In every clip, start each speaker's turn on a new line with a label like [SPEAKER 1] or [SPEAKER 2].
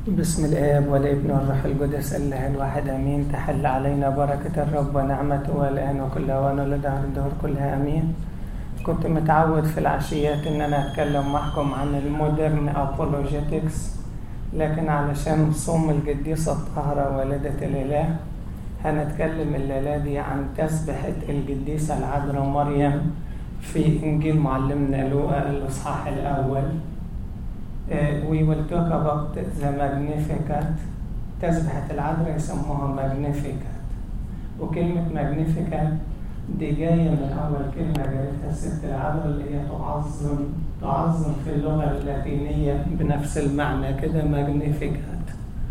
[SPEAKER 1] بسم الآب والابن والروح القدس الله الواحد أمين تحل علينا بركة الرب ونعمته والآن وكل أوان ولدهر الدهور كلها أمين كنت متعود في العشيات إن أنا أتكلم معكم عن المودرن أبولوجيتكس لكن علشان صوم القديسة الطاهرة والدة الإله هنتكلم الليلة دي عن تسبحة القديسة العذراء مريم في إنجيل معلمنا لوقا الإصحاح الأول Uh, we will talk about the Magnificat تسبحة العذراء يسموها Magnificat وكلمة Magnificat دي جاية من أول كلمة جابتها الست العذراء اللي هي تعظم تعظم في اللغة اللاتينية بنفس المعنى كده Magnificat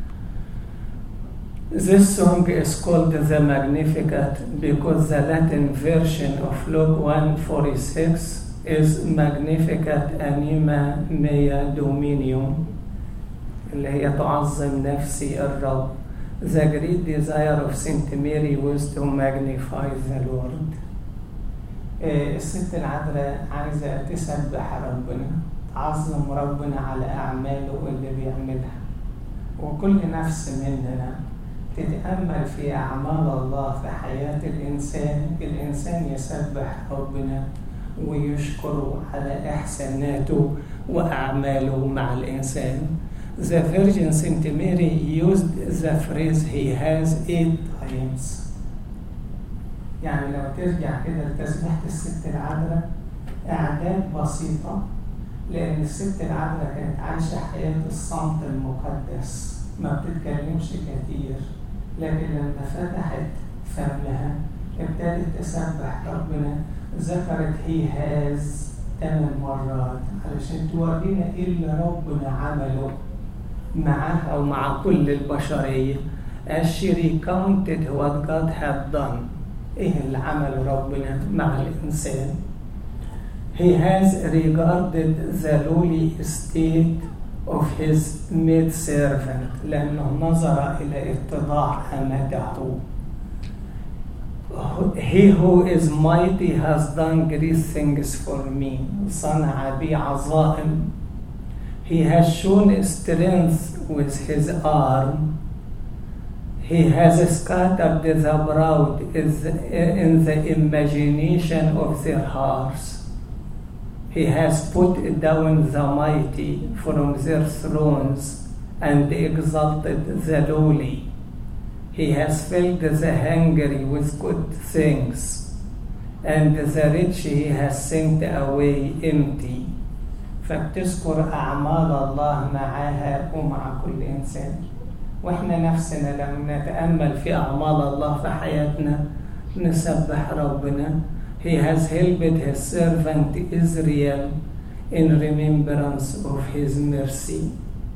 [SPEAKER 1] This song is called the Magnificat because the Latin version of Luke 146 is Magnificat Anima Mea Dominium اللي هي تعظم نفسي الرب The great desire of Saint Mary was to magnify the Lord الست العذراء عايزة تسبح ربنا تعظم ربنا على أعماله اللي بيعملها وكل نفس مننا تتأمل في أعمال الله في حياة الإنسان الإنسان يسبح ربنا ويشكر على إحساناته وأعماله مع الإنسان. The Virgin Saint Mary used the phrase he has eight times. يعني لو ترجع كده لتسبيحة الست العذراء أعداد بسيطة لأن الست العذراء كانت عايشة حياة الصمت المقدس ما بتتكلمش كتير لكن لما فتحت فمها ابتدت تسبح ربنا ذكرت هي هاز ثمان مرات علشان تورينا ايه اللي ربنا عمله معاها ومع كل البشرية as she recounted what God had done ايه اللي عمله ربنا مع الإنسان He has regarded the lowly state of his maidservant لأنه نظر إلى اتضاع أمته He who is mighty has done great things for me. صنع بي عظائم. He has shown strength with his arm. He has scattered the proud in the imagination of their hearts. He has put down the mighty from their thrones and exalted the lowly. He has filled the hungry with good things, and the rich he has sent away empty. فبتذكر أعمال الله معها ومع كل إنسان وإحنا نفسنا لما نتأمل في أعمال الله في حياتنا نسبح ربنا He has helped his servant Israel in remembrance of his mercy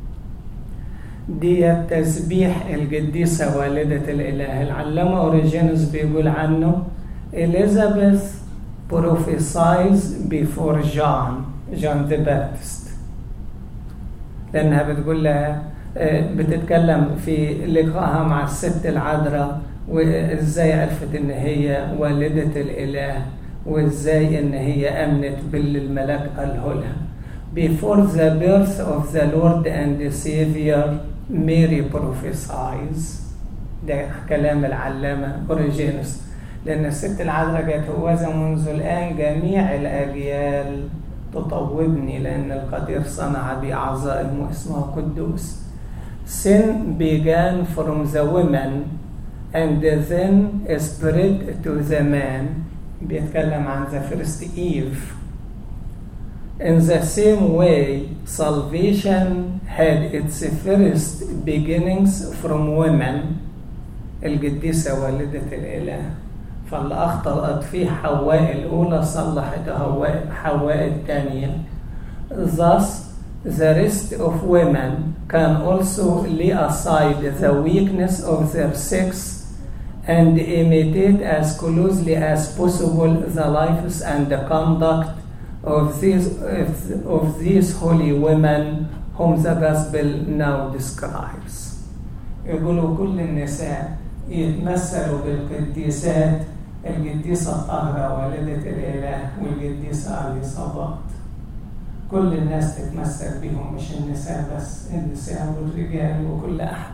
[SPEAKER 1] دي تسبيح القديسة والدة الإله العلامة أوريجينوس بيقول عنه Elizabeth prophesies before John John the Baptist لأنها بتقول لها بتتكلم في لقائها مع الست العذراء وازاي عرفت ان هي والدة الإله وازاي ان هي امنت باللي الملاك قاله لها Before the birth of the Lord and the Savior Mary prophesies ده كلام العلامة أوريجينوس لأن الست العذراء جت هوذا منذ الآن جميع الأجيال تطوبني لأن القدير صنع بي عظائم واسمه قدوس Sin began from the woman and then spread to the man بيتكلم عن the first Eve In the same way, salvation had its first beginnings from women القديسة والدة الإله فاللي أخطأت فيه حواء الأولى صلحت حواء حواء الثانية Thus, the rest of women can also lay aside the weakness of their sex and imitate as closely as possible the lives and the conduct of these, of these holy women whom the gospel now describes. يقولوا كل النساء يتمثلوا بالقديسات القديسة الطاهرة والدة الإله والقديسة أليصابات كل الناس تتمسك بيهم مش النساء بس النساء والرجال وكل أحد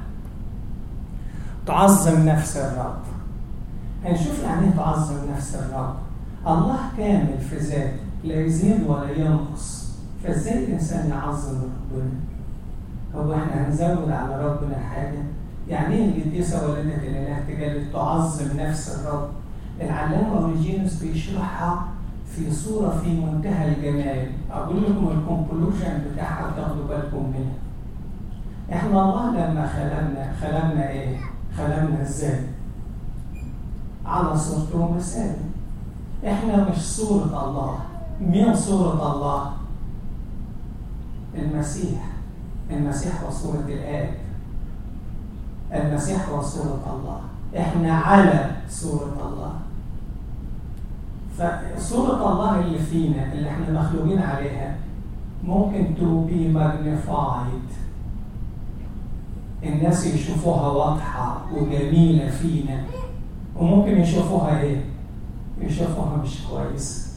[SPEAKER 1] تعظم نفس الرب هنشوف يعني ايه تعظم نفس الرب الله كامل في ذاته لا يزيد ولا ينقص فازاي الانسان يعظم ربنا هو احنا هنزود على ربنا حاجه يعني ايه القديسه والدة الاله تجلد تعظم نفس الرب العلامه اوريجينوس بيشرحها في صوره في منتهى الجمال اقول لكم الكونكلوجن بتاعها وتاخدوا بالكم منها احنا الله لما خلقنا خلقنا ايه خلقنا ازاي على صورته ومثاله احنا مش صورة الله مين صورة الله المسيح المسيح هو صورة الآب المسيح هو صورة الله احنا على صورة الله فصورة الله اللي فينا اللي احنا مخلوقين عليها ممكن to be magnified الناس يشوفوها واضحة وجميلة فينا وممكن يشوفوها ايه يشوفوها مش كويس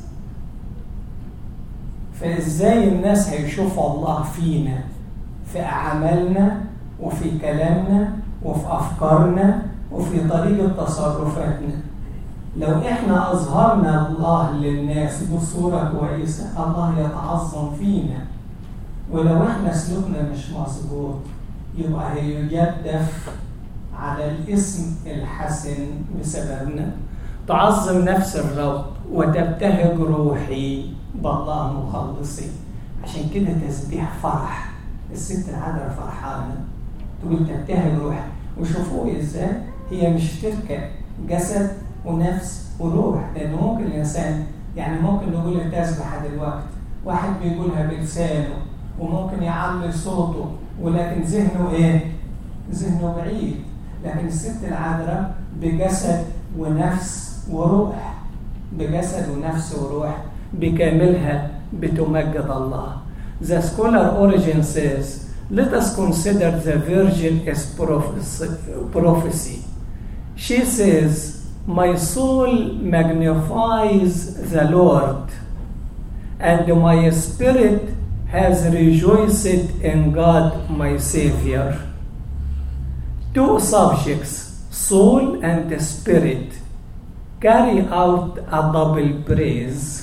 [SPEAKER 1] فازاي الناس هيشوفوا الله فينا في اعمالنا وفي كلامنا وفي افكارنا وفي طريقه تصرفاتنا لو احنا اظهرنا الله للناس بصوره كويسه الله يتعظم فينا ولو احنا سلوكنا مش مظبوط يبقى هيجدف على الاسم الحسن بسببنا تعظم نفس الرب وتبتهج روحي بالله مخلصي عشان كده تسبيح فرح الست العذراء فرحانه تقول تبتهج روحي وشوفوه ازاي هي مش تركب جسد ونفس وروح لان ممكن الانسان يعني ممكن نقول التسبحه دلوقتي واحد بيقولها بلسانه وممكن يعلي صوته ولكن ذهنه ايه؟ ذهنه بعيد لكن الست العذراء بجسد ونفس وروح بجسد ونفس وروح بكاملها بتمجد الله. The scholar Origin says, let us consider the Virgin as prophecy. She says, my soul magnifies the Lord, and my spirit has rejoiced in God my Savior. Two subjects, soul and spirit, carry out a double praise.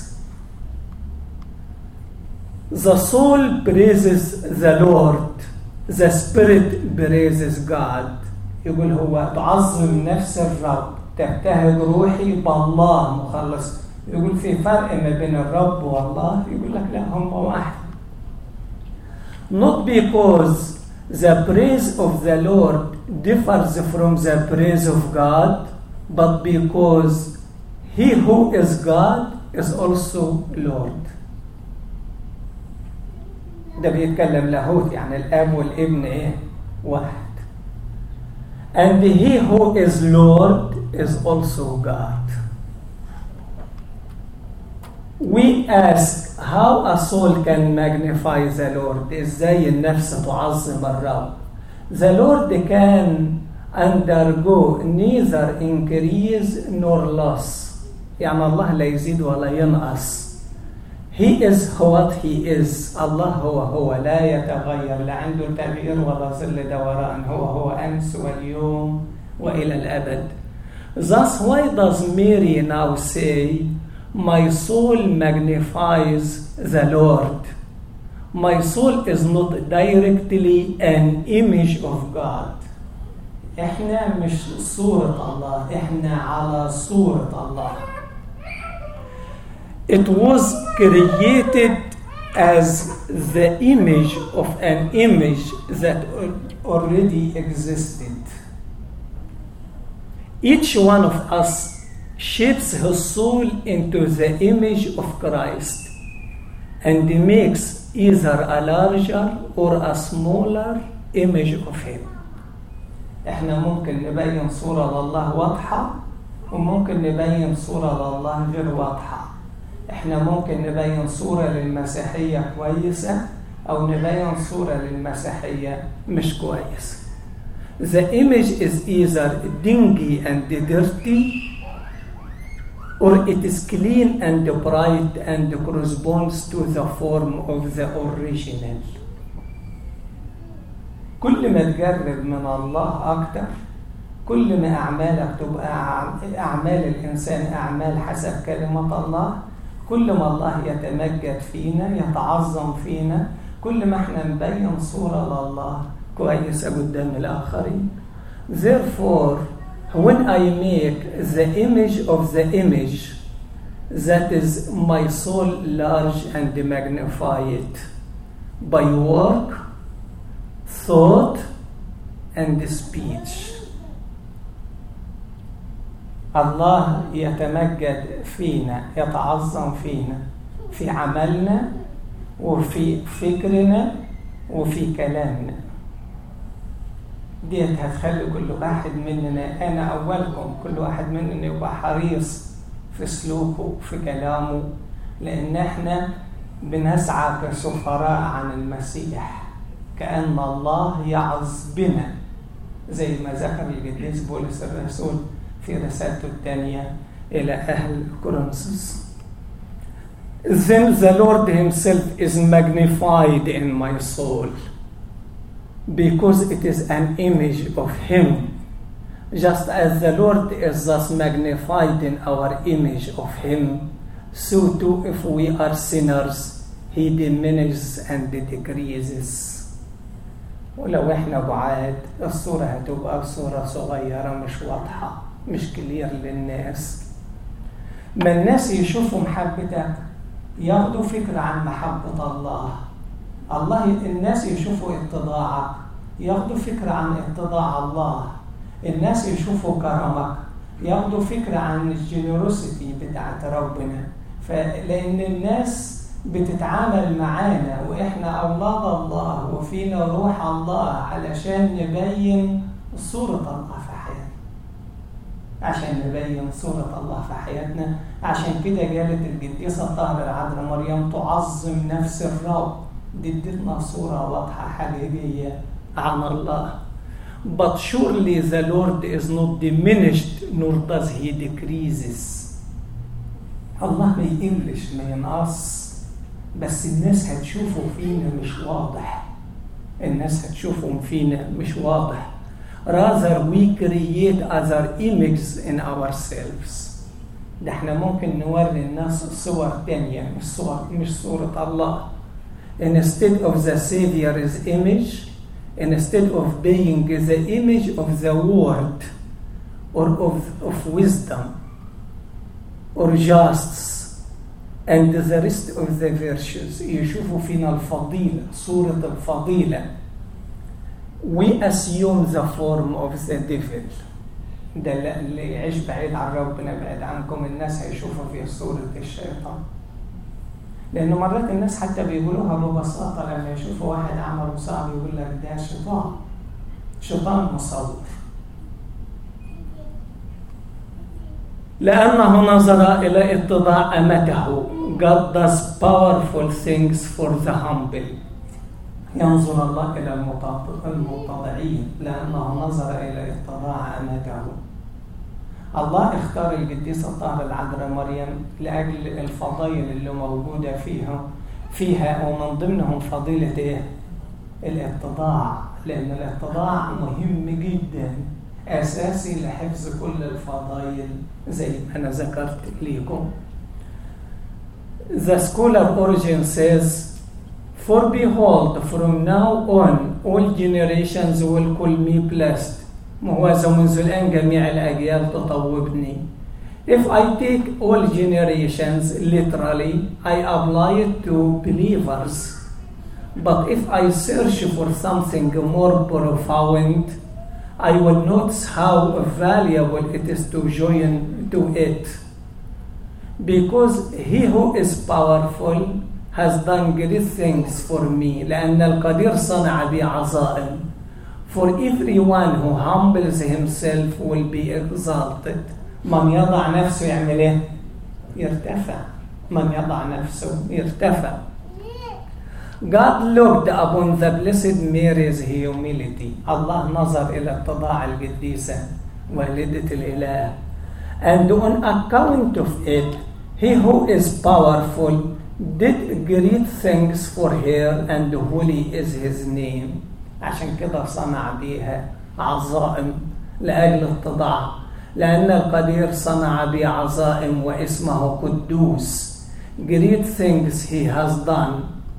[SPEAKER 1] The soul praises the Lord, the spirit praises God. يقول هو تعظم نفس الرب تبتهج روحي بالله مخلص يقول في فرق ما بين الرب والله يقول لك لا هم واحد not because the praise of the Lord differs from the praise of God, but because he who is God is also Lord. ده بيتكلم لاهوت يعني الاب والابن ايه؟ واحد. And he who is Lord is also God. We ask how a soul can magnify the Lord ازاي النفس تعظم الرب The Lord can undergo neither increase nor loss يعني الله لا يزيد ولا ينقص He is what he is الله هو هو لا يتغير لا عنده تغيير ولا ظل دوران هو هو أمس واليوم وإلى الأبد Thus why does Mary now say My soul magnifies the Lord. My soul is not directly an image of God. احنا مش صورة الله احنا على صورة الله It was created as the image of an image that already existed. Each one of us shapes his soul into the image of Christ and makes either a larger or a smaller image of him. احنا ممكن نبين صورة لله واضحة وممكن نبين صورة لله غير واضحة. احنا ممكن نبين صورة للمسيحية كويسة أو نبين صورة للمسيحية مش كويسة. The image is either dingy and dirty or it is clean and bright and corresponds to the form of the original كل ما تقرب من الله أكتر كل ما أعمالك تبقى أعمال الإنسان أعمال حسب كلمة الله كل ما الله يتمجد فينا يتعظم فينا كل ما احنا نبين صورة لله كويسة قدام الآخرين therefore when I make the image of the image that is my soul large and magnify it by work thought and speech الله يتمجد فينا يتعظم فينا في عملنا وفي فكرنا وفي كلامنا ديت هتخلي كل واحد مننا انا اولكم كل واحد مننا يبقى حريص في سلوكه في كلامه لان احنا بنسعى كسفراء عن المسيح كأن الله يعظ بنا زي ما ذكر القديس بولس الرسول في رسالته الثانية إلى أهل كورنثوس Then the Lord himself is magnified in my soul because it is an image of him just as the Lord is thus magnified in our image of him so too if we are sinners he diminishes and decreases ولو احنا بعاد الصورة هتبقى صورة صغيرة مش واضحة مش كلير للناس ما الناس يشوفوا محبتك ياخدوا فكرة عن محبة الله الله الناس يشوفوا اتضاعك ياخدوا فكرة عن اتضاع الله الناس يشوفوا كرمك ياخدوا فكرة عن الجينيروسيتي بتاعت ربنا فلأن الناس بتتعامل معانا واحنا اولاد الله وفينا روح الله علشان نبين صورة الله في حياتنا عشان نبين صورة الله في حياتنا عشان كده قالت القديسة الطاهرة العذراء مريم تعظم نفس الرب دي ادتنا صورة واضحة حقيقية عن الله But surely the Lord is not diminished nor does he decreases الله ما يقلش ما ينقص بس الناس هتشوفه فينا مش واضح الناس هتشوفه فينا مش واضح rather we create other images in ourselves ده احنا ممكن نوري الناس صور تانية مش صور مش صورة الله instead of the Savior's image instead of being the image of the word or of, of wisdom or justice and the rest of the virtues يشوفوا فينا الفضيلة صورة الفضيلة we assume the form of the devil ده اللي يعيش بعيد عن ربنا بعيد عنكم الناس هيشوفوا في صورة الشيطان لأنه مرات الناس حتى بيقولوها ببساطة لما يشوفوا واحد عمل صعب يقول لك ده شيطان شيطان مصور لأنه نظر إلى اتضاع أمته God does powerful things for the humble ينظر الله إلى المتضعين لأنه نظر إلى اتضاع أمته الله اختار القديسة الطاهرة العذراء مريم لأجل الفضائل اللي موجودة فيها فيها ومن ضمنهم فضيلة إيه؟ الاتضاع لأن الاتضاع مهم جدا أساسي لحفظ كل الفضائل زي ما أنا ذكرت ليكم The scholar Origen says For behold, from now on, all generations will call me blessed. وهذا منذ الآن جميع الأجيال تطوبني. If I take all generations literally, I apply it to believers. But if I search for something more profound, I will notice how valuable it is to join to it. Because he who is powerful has done great things for me لأن القدير صنع بي عظائم For everyone who humbles himself will be exalted من يضع نفسه يعمل ايه؟ يرتفع من يضع نفسه يرتفع God looked upon the blessed Mary's humility الله نظر إلى اتضاع القديسة والدة الإله and on account of it he who is powerful did great things for her and holy is his name عشان كده صنع بيها عظائم لأجل التضاع لأن القدير صنع بي عظائم واسمه قدوس great things he has done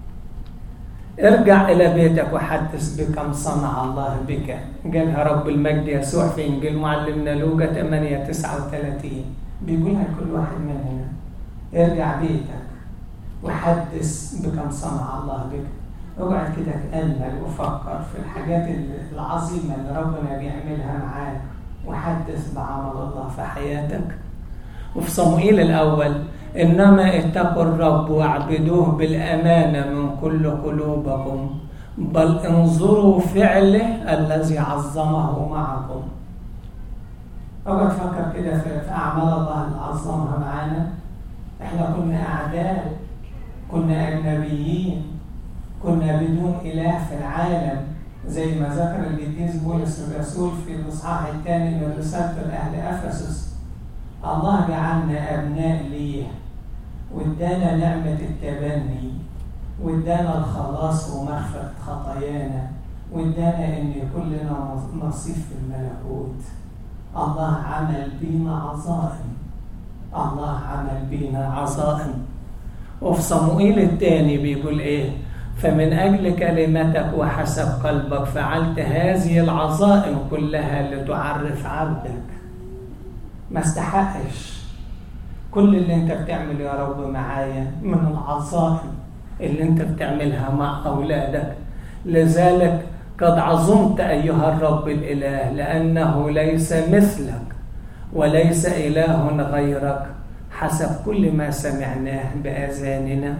[SPEAKER 1] ارجع إلى بيتك وحدث بكم صنع الله بك قالها رب المجد يسوع في إنجيل معلمنا لوقا 8 39 بيقولها لكل واحد مننا ارجع بيتك وحدث بكم صنع الله بك اقعد كده تأمل وفكر في الحاجات العظيمة اللي ربنا بيعملها معاك وحدث بعمل الله في حياتك وفي صموئيل الأول إنما اتقوا الرب واعبدوه بالأمانة من كل قلوبكم بل انظروا فعله الذي عظمه معكم اقعد فكر كده في أعمال الله اللي عظمها معانا احنا كنا أعداء كنا أجنبيين كنا بدون إله في العالم زي ما ذكر القديس بولس الرسول في الإصحاح الثاني من رسالته لأهل أفسس الله جعلنا أبناء ليه وادانا نعمة التبني وادانا الخلاص ومغفرة خطايانا وادانا ان يكون لنا نصيب في الملكوت الله عمل بينا عظائم الله عمل بينا عظائم وفي صموئيل الثاني بيقول ايه فمن اجل كلمتك وحسب قلبك فعلت هذه العظائم كلها لتعرف عبدك ما استحقش كل اللي انت بتعمله يا رب معايا من العظائم اللي انت بتعملها مع اولادك لذلك قد عظمت ايها الرب الاله لانه ليس مثلك وليس اله غيرك حسب كل ما سمعناه باذاننا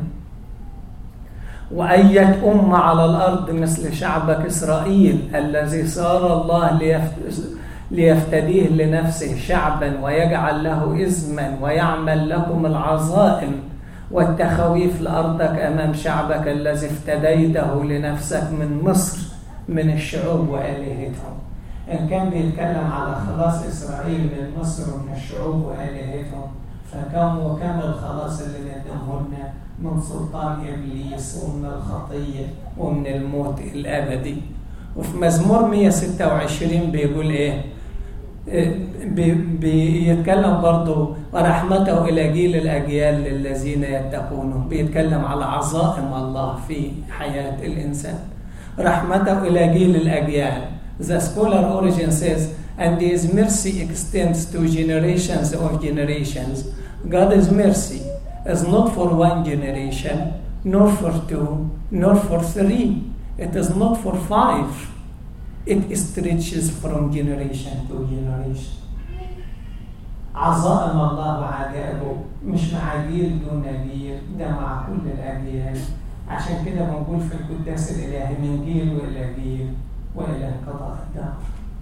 [SPEAKER 1] واية امه على الارض مثل شعبك اسرائيل الذي صار الله ليفت... ليفتديه لنفسه شعبا ويجعل له إزما ويعمل لكم العظائم والتخويف لأرضك أمام شعبك الذي افتديته لنفسك من مصر من الشعوب وآلهتهم إن كان بيتكلم على خلاص إسرائيل من مصر ومن الشعوب وآلهتهم فكم وكم الخلاص اللي قدمه لنا من سلطان إبليس ومن الخطية ومن الموت الأبدي وفي مزمور 126 بيقول إيه بي بيتكلم برضه ورحمته إلى جيل الأجيال للذين يتقونه بيتكلم على عظائم الله في حياة الإنسان رحمته إلى جيل الأجيال The scholar origin says and his mercy extends to generations of generations God's mercy is not for one generation nor for two nor for three it is not for five it stretches from generation to generation عظائم الله وعجائبه مش مع جيل دون جيل ده مع كل الأجيال عشان كده بنقول في القداس الإلهي من جيل وإلى جيل وإلى انقضاء الدهر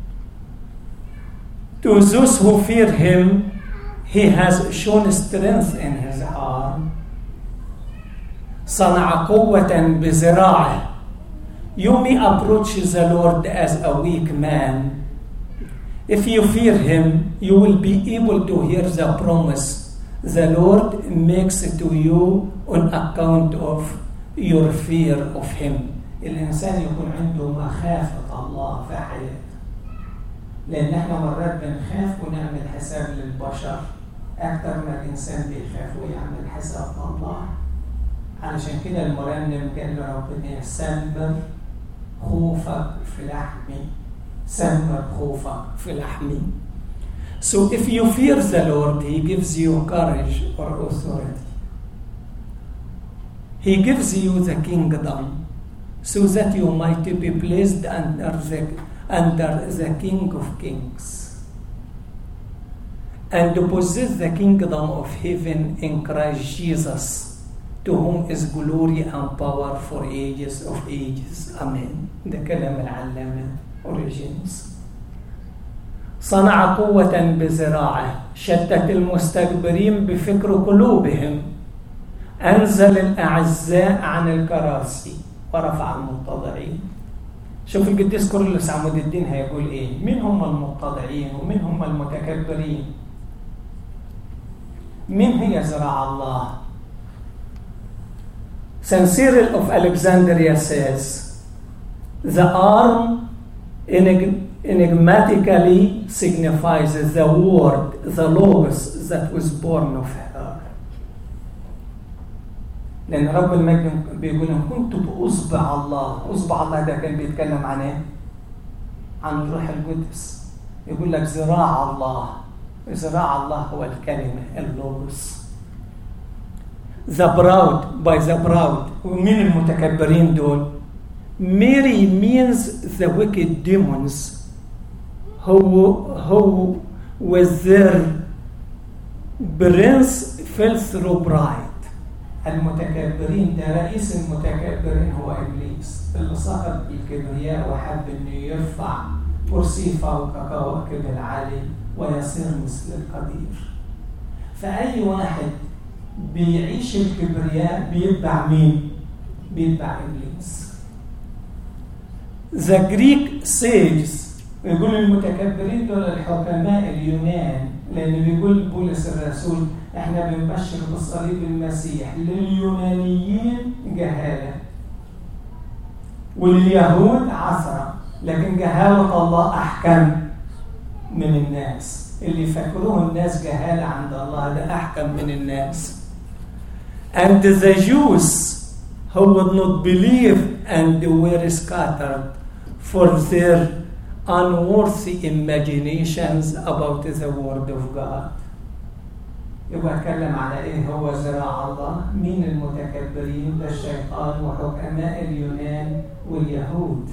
[SPEAKER 1] To those who fear him, he has shown strength in his arm. صنع قوة بذراعه You may approach the Lord as a weak man. If you fear Him, you will be able to hear the promise the Lord makes to you on account of your fear of Him. الإنسان يكون عنده مخافة الله في حياته. لأن احنا مرات بنخاف ونعمل حساب للبشر أكثر ما الإنسان بيخاف ويعمل حساب الله. علشان كده المرنم قال لربنا سمر خوفك في لحمي سمر خوفك في لحمي So if you fear the Lord, He gives you courage or authority. He gives you the kingdom so that you might be placed under the, under the King of Kings and possess the kingdom of heaven in Christ Jesus. to whom is glory and power for ages of ages. Amen. ده كلام العلامة أوريجينز. صنع قوة بذراعه شتت المستكبرين بفكر قلوبهم أنزل الأعزاء عن الكراسي ورفع المتضعين شوف القديس كورلس عمود الدين هيقول ايه مين هم المتضعين ومين هم المتكبرين مين هي ذراع الله St. Cyril of Alexandria says the arm enigmatically signifies the word the logos that was born of her لأن رب المجد بيقول إن كنت بأصبع الله أصبع الله ده كان بيتكلم عن إيه؟ عن الروح القدس يقول لك ذراع الله ذراع الله هو الكلمة اللوغوس the proud by the proud ومين المتكبرين دول Mary means the wicked demons who, who with their prince fell through pride المتكبرين ده رئيس المتكبرين هو ابليس اللي صاحب الكبرياء وحب انه يرفع كرسي فوق كواكب العالي ويصير مثل القدير فاي واحد بيعيش الكبرياء بيتبع مين بيتبع ابليس The Greek sages يقول المتكبرين دول الحكماء اليونان لأن بيقول بولس الرسول احنا بنبشر بالصليب المسيح لليونانيين جهالة ولليهود عثرة لكن جهالة الله أحكم من الناس اللي فاكروه الناس جهالة عند الله ده أحكم من الناس and the Jews who would not believe and were scattered for their unworthy imaginations about the word of God يبقى اتكلم على ايه هو ذراع الله مين المتكبرين ده الشيطان وحكماء اليونان واليهود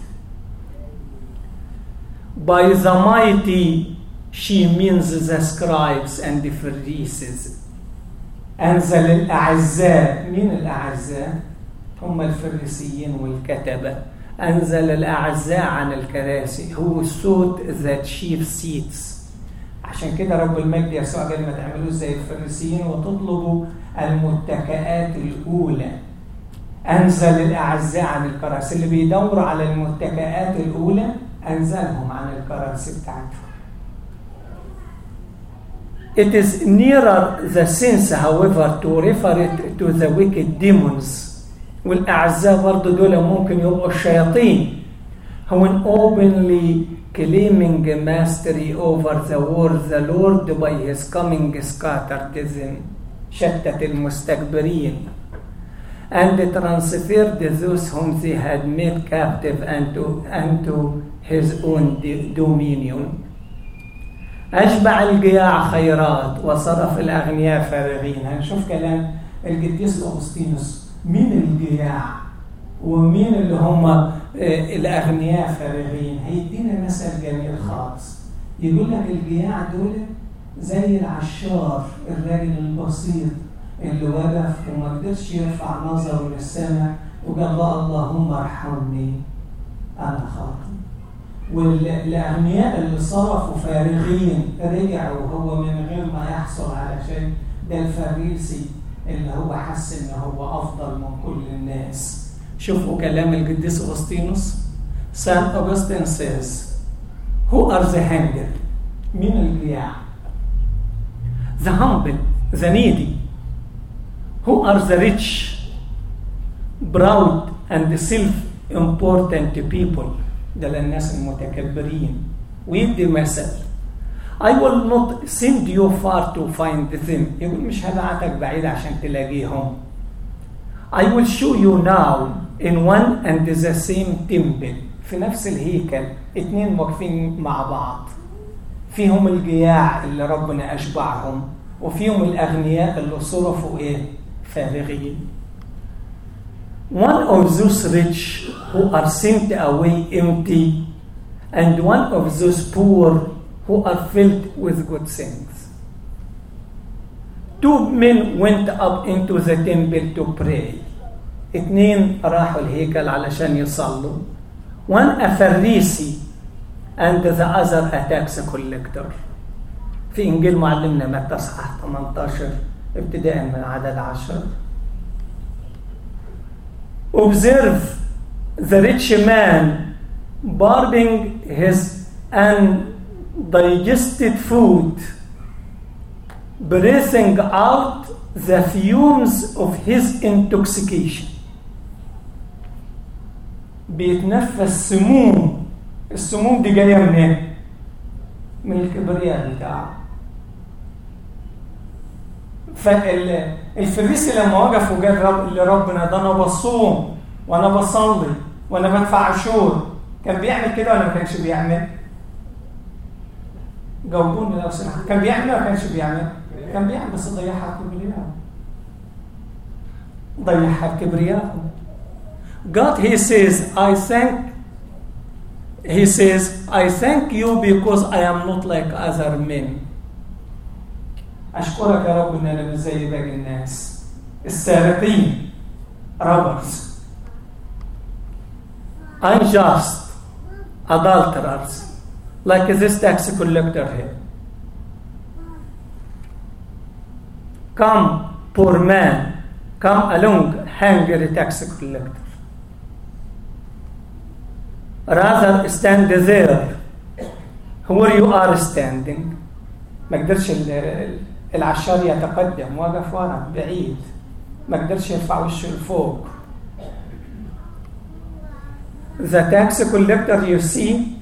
[SPEAKER 1] by the mighty she means the scribes and the Pharisees أنزل الأعزاء مين الأعزاء هم الفريسيين والكتبة أنزل الأعزاء عن الكراسي هو الصوت that chief seats عشان كده رب المجد يسوع قال ما تعملوش زي الفريسيين وتطلبوا المتكئات الأولى أنزل الأعزاء عن الكراسي اللي بيدوروا على المتكئات الأولى أنزلهم عن الكراسي بتاعتهم It is nearer the sense, however, to refer it to the wicked demons والأعزاء برضه دول ممكن يبقوا الشياطين هو openly claiming mastery over the world the Lord by his coming scattered them شتت المستكبرين and transferred those whom they had made captive unto, unto his own dominion أشبع الجياع خيرات وصرف الأغنياء فارغين هنشوف كلام القديس أغسطينوس مين الجياع ومين اللي هم الأغنياء فارغين هيدينا مثل جميل خالص يقول لك الجياع دول زي العشار الراجل البسيط اللي وقف وما قدرش يرفع نظره للسماء وقال له اللهم ارحمني انا خاطئ والأغنياء اللي صرفوا فارغين رجعوا وهو من غير ما يحصل على شيء ده الفريسي اللي هو حس ان هو افضل من كل الناس شوفوا كلام القديس اغسطينوس سان اغسطين says who are the hungry مين الجياع the humble the needy who are the rich proud and self-important people ده للناس المتكبرين ويدي مثل I will not send you far to find them يقول مش هبعتك بعيد عشان تلاقيهم I will show you now in one and the same temple في نفس الهيكل اتنين واقفين مع بعض فيهم الجياع اللي ربنا أشبعهم وفيهم الأغنياء اللي صرفوا إيه فارغين one of those rich who are sent away empty, and one of those poor who are filled with good things. Two men went up into the temple to pray. اتنين راحوا الهيكل علشان يصلوا. One a Pharisee and the other a tax collector. في إنجيل معلمنا متى اصحاح 18 ابتداء من عدد 10. observe the rich man barbing his undigested food breathing out the fumes of his intoxication بيتنفس سموم السموم دي جايه منين؟ من الكبرياء بتاعه فالفريسي لما وقف وقال رب لربنا ده انا بصوم وانا بصلي وانا بدفع عشور كان بيعمل كده ولا ما كانش بيعمل؟ جاوبوني لو سمحت كان بيعمل ولا ما كانش بيعمل؟ كان بيعمل بس ضيعها الكبرياء ضيعها الكبرياء God he says I thank he says I thank you because I am not like other men أشكرك يا رب إن أنا مش زي باقي الناس السارقين robbers unjust adulterers like this tax collector here come poor man come along hungry tax collector rather stand there where you are standing ما قدرش العشار يتقدم واقف ورا بعيد ما قدرش يرفع وشه لفوق the tax collector you see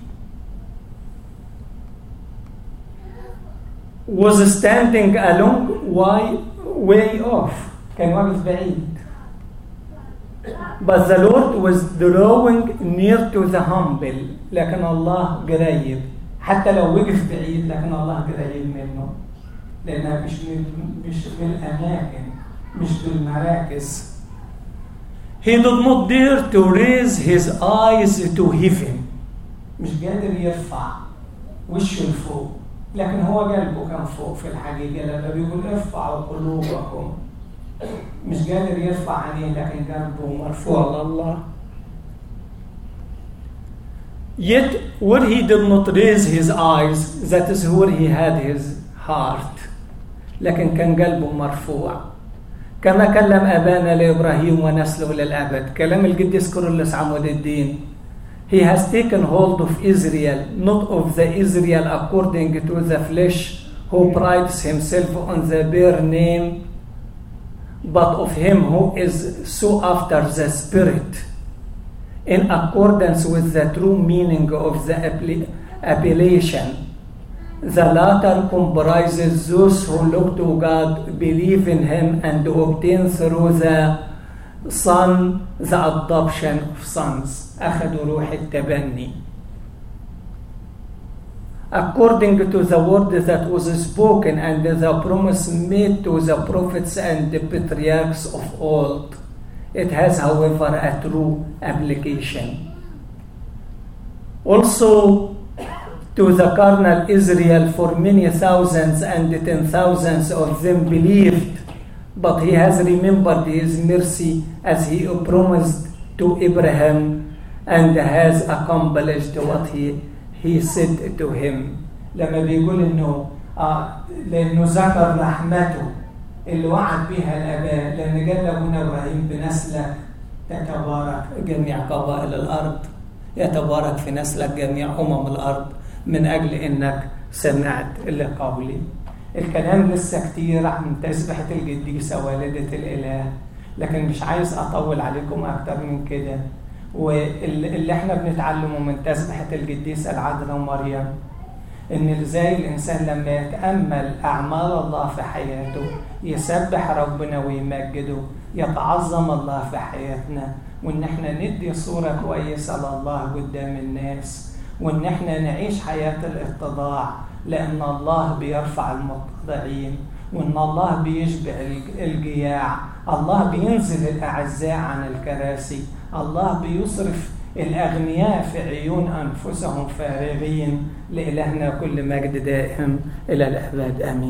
[SPEAKER 1] was standing a long way, way off كان واقف بعيد but the Lord was drawing near to the humble لكن الله قريب حتى لو وقف بعيد لكن الله قريب منه لأنها مش مش بالأماكن مش بالمراكز He did not dare to raise his eyes to heaven مش قادر يرفع وشه لفوق لكن هو قلبه كان فوق في الحقيقة لما بيقول ارفعوا قلوبكم مش قادر يرفع عينيه لكن قلبه مرفوع لله Yet where he did not raise his eyes that is where he had his heart لكن كان قلبه مرفوع كما كلم أبانا لإبراهيم ونسله للأبد كلام القديس كورولوس عمود الدين He has taken hold of Israel, not of the Israel according to the flesh, who prides himself on the bare name, but of him who is so after the Spirit, in accordance with the true meaning of the appellation. The latter comprises those who look to God, believe in him, and obtain through the Son the adoption of sons. أخذوا روح التبني. According to the word that was spoken and the promise made to the prophets and the patriarchs of old, it has, however, a true application. Also, to the carnal Israel, for many thousands and ten thousands of them believed, but he has remembered his mercy as he promised to Abraham and has accomplished what he, he said to him. لما بيقول انه آه لانه ذكر رحمته اللي وعد بها الاباء لان قال لابونا ابراهيم بنسلك تتبارك جميع قبائل الارض يتبارك في نسلك جميع امم الارض من اجل انك سمعت لقولي الكلام لسه كتير عن تسبحة القديسة والدة الإله لكن مش عايز أطول عليكم أكتر من كده واللي احنا بنتعلمه من تسبحة القديسة العذراء مريم إن إزاي الإنسان لما يتأمل أعمال الله في حياته يسبح ربنا ويمجده يتعظم الله في حياتنا وإن احنا ندي صورة كويسة لله قدام الناس وإن احنا نعيش حياة الاتضاع لأن الله بيرفع المتضعين وإن الله بيشبع الجياع الله بينزل الأعزاء عن الكراسي الله بيصرف الأغنياء في عيون أنفسهم فارغين لإلهنا كل مجد دائم إلى الأبد آمين